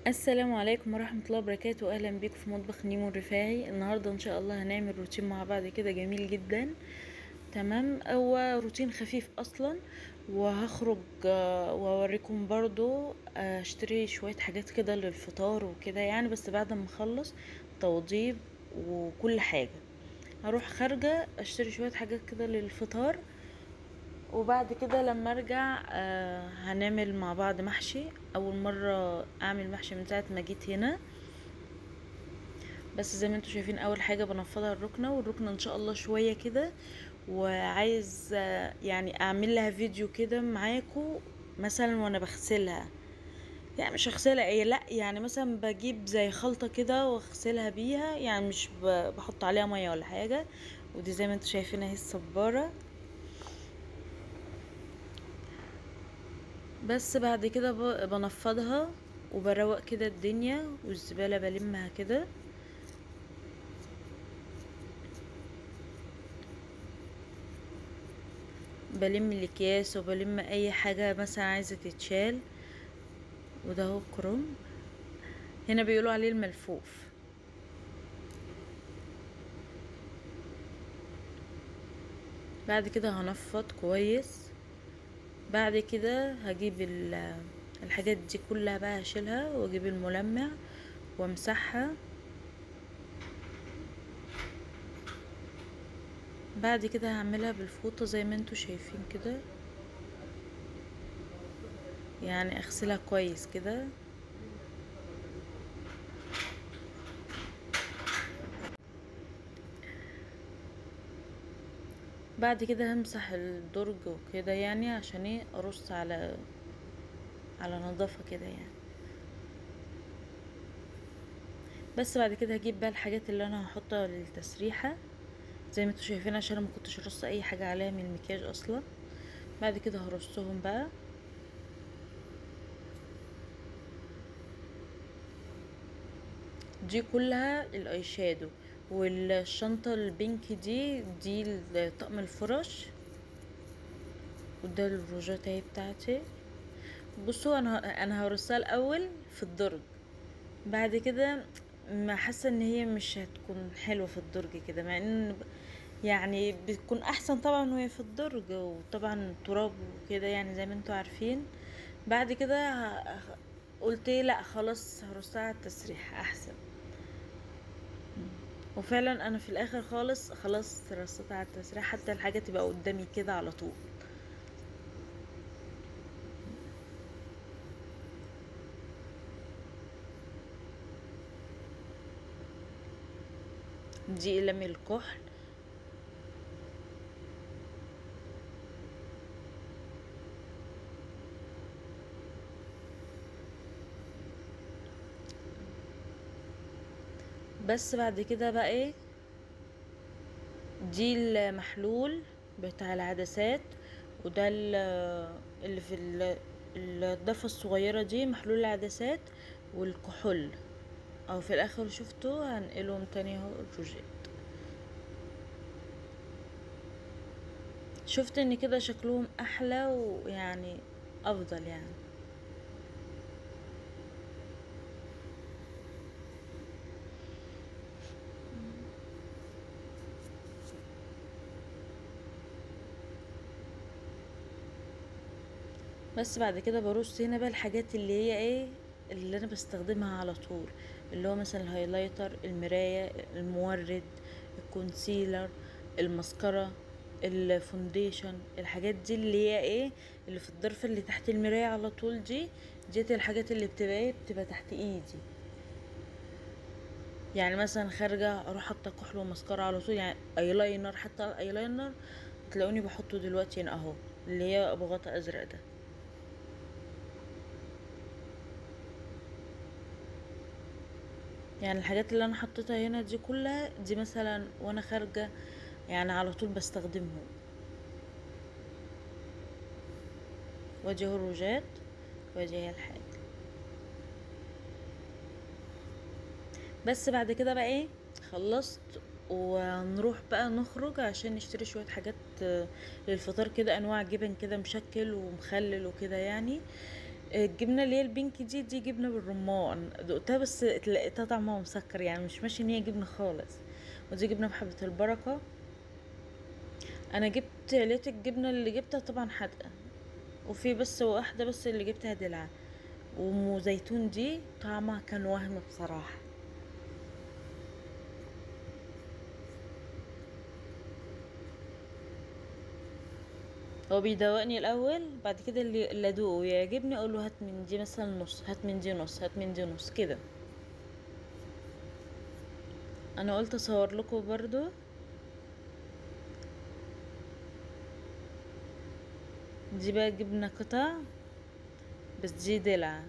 السلام عليكم ورحمة الله وبركاته أهلا بيكم في مطبخ نيمو الرفاعي النهاردة إن شاء الله هنعمل روتين مع بعض كده جميل جدا تمام هو روتين خفيف أصلا وهخرج آه، وأوريكم برضو آه، اشتري شوية حاجات كده للفطار وكده يعني بس بعد ما أخلص توضيب وكل حاجة هروح خارجة اشتري شوية حاجات كده للفطار وبعد كده لما ارجع آه هنعمل مع بعض محشي اول مرة اعمل محشي من ساعة ما جيت هنا بس زي ما انتم شايفين اول حاجة بنفضها الركنة والركنة ان شاء الله شوية كده وعايز آه يعني اعمل لها فيديو كده معاكم مثلا وانا بغسلها يعني مش هغسلها ايه لا يعني مثلا بجيب زي خلطة كده واغسلها بيها يعني مش ب- بحط عليها مية ولا حاجة ودي زي ما انتم شايفين اهي الصبارة بس بعد كده ب- بنفضها وبروق كده الدنيا والزبالة بلمها كده بلم الاكياس وبلم اي حاجة مثلا عايزة تتشال وده هو الكروم هنا بيقولوا عليه الملفوف بعد كده هنفض كويس بعد كده هجيب ال- الحاجات دي كلها بقى هشيلها واجيب الملمع وامسحها بعد كده هعملها بالفوطة زي ما انتوا شايفين كده يعني اغسلها كويس كده بعد كده همسح الدرج وكده يعني عشان ايه ارص على على نظافة كده يعني بس بعد كده هجيب بقى الحاجات اللي انا هحطها للتسريحة زي ما انتوا شايفين عشان انا ما كنتش رص اي حاجة عليها من المكياج اصلا بعد كده هرصهم بقى دي كلها الاي شادو والشنطة البينك دي دي طقم الفرش وده الروجات اهي بتاعتي بصوا انا انا هرصها الاول في الدرج بعد كده ما حاسه ان هي مش هتكون حلوه في الدرج كده مع ان يعني بتكون احسن طبعا وهي في الدرج وطبعا تراب وكده يعني زي ما انتوا عارفين بعد كده ه- ه- قلت إيه لا خلاص هرصها على التسريح احسن وفعلا انا في الاخر خالص خلاص رصيتها على التسريح حتى الحاجه تبقى قدامي كده على طول دي اقلام الكحل بس بعد كده بقى ايه دي المحلول بتاع العدسات وده ال- اللي في ال- الضفة الصغيرة دي محلول العدسات والكحول او في الاخر شفتوا هنقلهم تاني اهو الروجيت شفت ان كده شكلهم احلى ويعني افضل يعني بس بعد كده برص هنا بقى الحاجات اللي هي ايه اللي انا بستخدمها على طول اللي هو مثلا الهايلايتر المراية المورد الكونسيلر المسكرة الفونديشن الحاجات دي اللي هي ايه اللي في الضرفة اللي تحت المراية على طول دي ديت الحاجات اللي بتبقى ايه بتبقى تحت ايدي يعني مثلا خارجة اروح حاطة كحل ومسكرة على طول يعني ايلاينر حتى الايلاينر تلاقوني بحطه دلوقتي هنا اهو اللي هي ابو غطا ازرق ده يعني الحاجات اللي انا حطيتها هنا دي كلها دي مثلا وانا خارجة يعني على طول بستخدمهم وادي اهو الروجات وادي هي الحاجة بس بعد كده بقى ايه خلصت ونروح بقى نخرج عشان نشتري شوية حاجات آه، للفطار كده انواع جبن كده مشكل ومخلل وكده يعني الجبنة اللي هي البينك دي دي جبنة بالرمان دقتها بس لقيتها طعمها مسكر يعني مش ماشي ان هي جبنة خالص ودي جبنة بحبة البركة انا جبت لقيت الجبنة اللي جبتها طبعا حادقة وفي بس واحدة بس اللي جبتها دلع وام زيتون دي طعمها كان وهم بصراحة هو بيدوقني الاول بعد كده اللي اللي ادوقه ويعجبني اقول له هات من دي مثلا نص هات من دي نص هات من دي نص كده انا قلت اصور لكم برضو دي بقى جبنة قطع بس دي دلع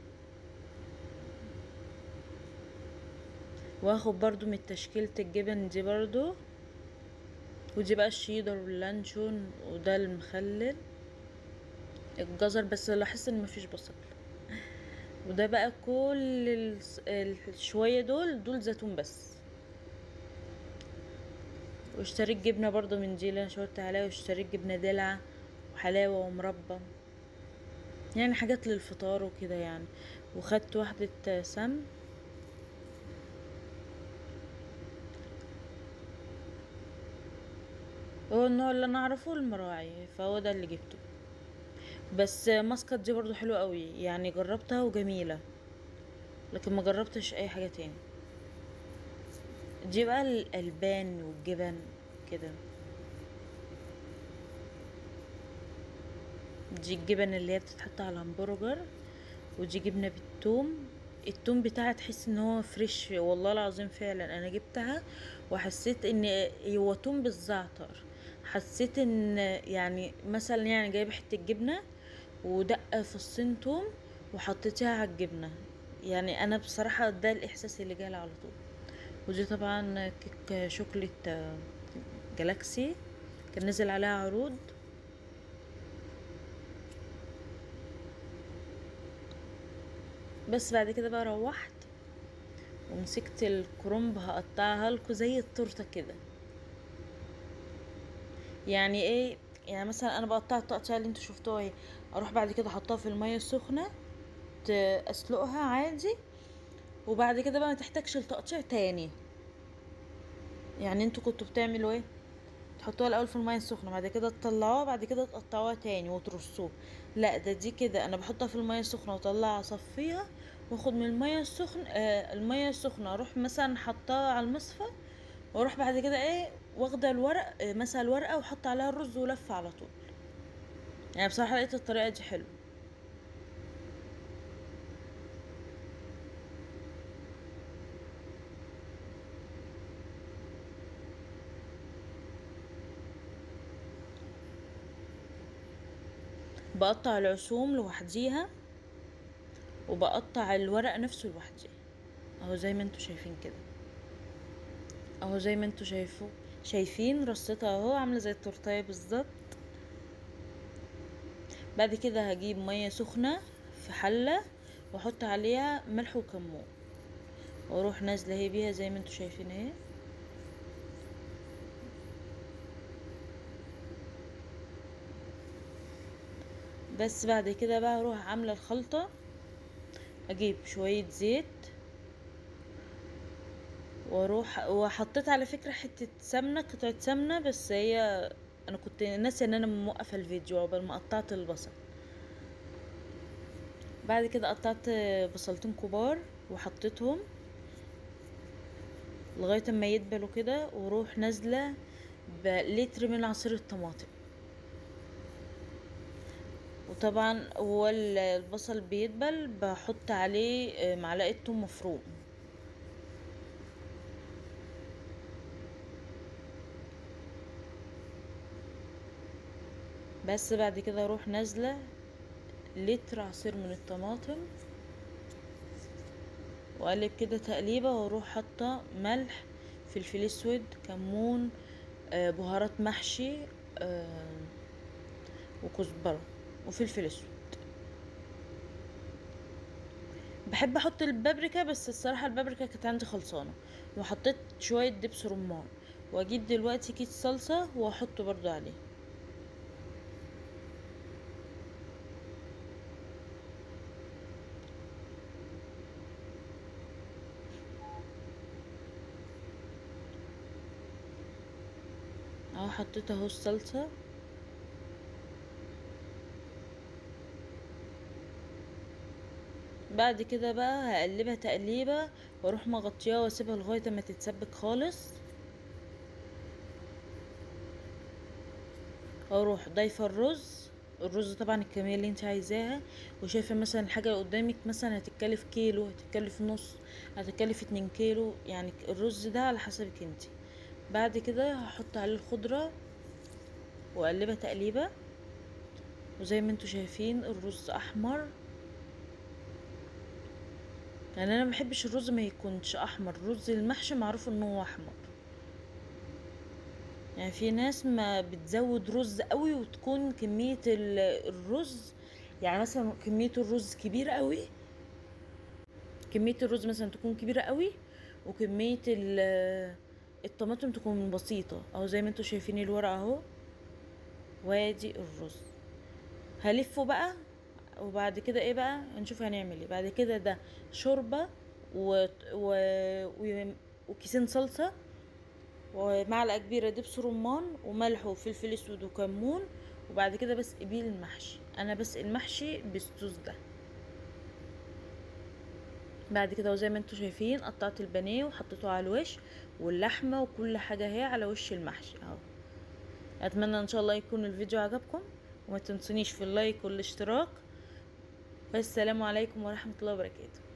واخد برضو من تشكيلة الجبن دي برضو ودي بقى الشيدر واللانشون وده المخلل الجزر بس لاحظت ان مفيش بصل وده بقى كل الس- الشوية دول دول زيتون بس واشتريت جبنة برضو من دي اللي انا شاورت عليها واشتريت جبنة دلع وحلاوة ومربى يعني حاجات للفطار وكده يعني وخدت واحدة سمن هو النوع اللي انا اعرفه المراعي فهو ده اللي جبته بس ماسكت دي برضو حلوة قوي يعني جربتها وجميلة لكن ما جربتش اي حاجة تاني دي بقى الالبان والجبن كده دي الجبن اللي هي بتتحط على الهمبرجر ودي جبنة بالثوم التوم بتاعها تحس ان هو فريش والله العظيم فعلا انا جبتها وحسيت ان هو توم بالزعتر حسيت ان يعني مثلا يعني جايبه حته جبنه ودقه فصين توم وحطيتها على الجبنه يعني انا بصراحه ده الاحساس اللي جالي على طول ودي طبعا كيك شوكليت آه، جالاكسي كان نزل عليها عروض بس بعد كده بقى روحت ومسكت الكرنب هقطعها لكم زي التورته كده يعني ايه يعني مثلا انا بقطع التقطيع اللي انتوا شفتوها اهي اروح بعد كده احطها في الميه السخنه ت- اسلقها عادي وبعد كده بقى ما تحتاجش لتقطيع تاني يعني انتوا كنتوا بتعملوا ايه تحطوها الاول في الميه السخنه بعد كده تطلعوها بعد كده تقطعوها تاني وترصوها لا ده دي كده انا بحطها في الميه السخنه واطلعها اصفيها واخد من الميه السخنه آه الميه السخنه اروح مثلا حطها على المصفى واروح بعد كده ايه واخده الورق آه مثلا الورقه وحط عليها الرز ولف على طول يعني بصراحه لقيت الطريقه دي حلوه بقطع العصوم لوحديها وبقطع الورق نفسه لوحديه اهو زي ما انتوا شايفين كده اهو زي ما انتوا شايفوا شايفين رصتها اهو عامله زي التورتيه بالظبط بعد كده هجيب ميه سخنه في حله واحط عليها ملح وكمون واروح نازله هي بيها زي ما انتوا شايفين اهي بس بعد كده بقى اروح عامله الخلطه اجيب شويه زيت واروح وحطيت على فكره حته سمنه قطعه سمنه بس هي انا كنت ناسيه ان انا موقفه الفيديو عقبال ما قطعت البصل بعد كده قطعت بصلتين كبار وحطيتهم لغايه ما يدبلوا كده واروح نازله بلتر من عصير الطماطم وطبعا هو ال- البصل بيدبل بحط عليه آه، معلقه توم مفروم بس بعد كده اروح نازله لتر عصير من الطماطم واقلب كده تقليبه واروح حاطه ملح فلفل اسود كمون آه، بهارات محشي آه، وكزبره وفلفل اسود بحب احط البابريكا بس الصراحه البابريكا كانت عندي خلصانه وحطيت شويه دبس رمان واجيب دلوقتي كيس صلصه واحطه برضو عليه اهو حطيت اهو الصلصة بعد كده بقى هقلبها تقليبة واروح مغطياها واسيبها لغاية ما تتسبك خالص اروح ضايفة الرز الرز طبعا الكمية اللي انت عايزاها وشايفة مثلا الحاجة اللي قدامك مثلا هتتكلف كيلو هتتكلف نص هتتكلف اتنين كيلو يعني الرز ده على حسبك انت بعد كده هحط عليه الخضرة واقلبها تقليبة وزي ما انتوا شايفين الرز احمر يعني انا مبحبش الرز ما يكونش احمر الرز المحشي معروف ان هو احمر يعني في ناس ما بتزود رز قوي وتكون كمية الرز يعني مثلا كمية الرز كبيرة قوي كمية الرز مثلا تكون كبيرة قوي وكمية الطماطم تكون بسيطة او زي ما انتوا شايفين الورق اهو وادي الرز هلفه بقى وبعد كده ايه بقى هنشوف هنعمل ايه بعد كده ده شوربه و... و... و... وكيسين صلصه ومعلقه كبيره دبس رمان وملح وفلفل اسود وكمون وبعد كده بس قبيل المحشي انا بس المحشي بالصوص ده بعد كده وزي ما انتوا شايفين قطعت البانيه وحطيته على الوش واللحمه وكل حاجه اهي على وش المحشي اهو اتمنى ان شاء الله يكون الفيديو عجبكم وما تنسونيش في اللايك والاشتراك والسلام عليكم ورحمه الله وبركاته